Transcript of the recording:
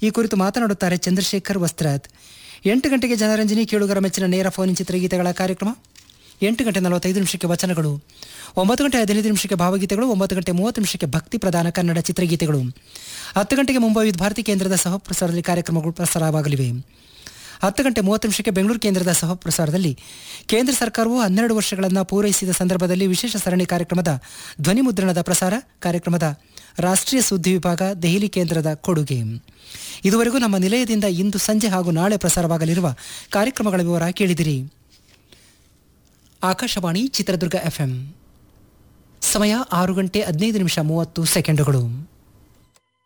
ಈ ಕುರಿತು ಮಾತನಾಡುತ್ತಾರೆ ಚಂದ್ರಶೇಖರ್ ವಸ್ತ್ರಾತ್ ಎಂಟು ಗಂಟೆಗೆ ಜನರಂಜನಿ ಕೇಳುಗರ ಮೆಚ್ಚಿನ ನೇರ ಫೋನ್ ಚಿತ್ರಗೀತೆಗಳ ಕಾರ್ಯಕ್ರಮ ಎಂಟು ಗಂಟೆ ನಲವತ್ತೈದು ನಿಮಿಷಕ್ಕೆ ವಚನಗಳು ಒಂಬತ್ತು ಗಂಟೆ ಹದಿನೈದು ನಿಮಿಷಕ್ಕೆ ಭಾವಗೀತೆಗಳು ಒಂಬತ್ತು ಗಂಟೆ ಮೂವತ್ತು ನಿಮಿಷಕ್ಕೆ ಭಕ್ತಿ ಪ್ರಧಾನ ಕನ್ನಡ ಚಿತ್ರಗೀತೆಗಳು ಹತ್ತು ಗಂಟೆಗೆ ಮುಂಬೈ ವಿವಿಧ ಭಾರತಿ ಕೇಂದ್ರದ ಸಹ ಪ್ರಸಾರದಲ್ಲಿ ಕಾರ್ಯಕ್ರಮಗಳು ಪ್ರಸಾರವಾಗಲಿವೆ ಹತ್ತು ಗಂಟೆ ಮೂವತ್ತು ನಿಮಿಷಕ್ಕೆ ಬೆಂಗಳೂರು ಕೇಂದ್ರದ ಸಹ ಪ್ರಸಾರದಲ್ಲಿ ಕೇಂದ್ರ ಸರ್ಕಾರವು ಹನ್ನೆರಡು ವರ್ಷಗಳನ್ನು ಪೂರೈಸಿದ ಸಂದರ್ಭದಲ್ಲಿ ವಿಶೇಷ ಸರಣಿ ಕಾರ್ಯಕ್ರಮದ ಧ್ವನಿ ಮುದ್ರಣದ ಪ್ರಸಾರ ಕಾರ್ಯಕ್ರಮದ ರಾಷ್ಟ್ರೀಯ ಸುದ್ದಿ ವಿಭಾಗ ದೆಹಲಿ ಕೇಂದ್ರದ ಕೊಡುಗೆ ಇದುವರೆಗೂ ನಮ್ಮ ನಿಲಯದಿಂದ ಇಂದು ಸಂಜೆ ಹಾಗೂ ನಾಳೆ ಪ್ರಸಾರವಾಗಲಿರುವ ಕಾರ್ಯಕ್ರಮಗಳ ವಿವರ ಕೇಳಿದಿರಿ ಆಕಾಶವಾಣಿ ಚಿತ್ರದುರ್ಗ ಎಫ್ಎಂ ಸಮಯ ಆರು ಗಂಟೆ ಹದಿನೈದು ನಿಮಿಷ ಮೂವತ್ತು ಸೆಕೆಂಡುಗಳು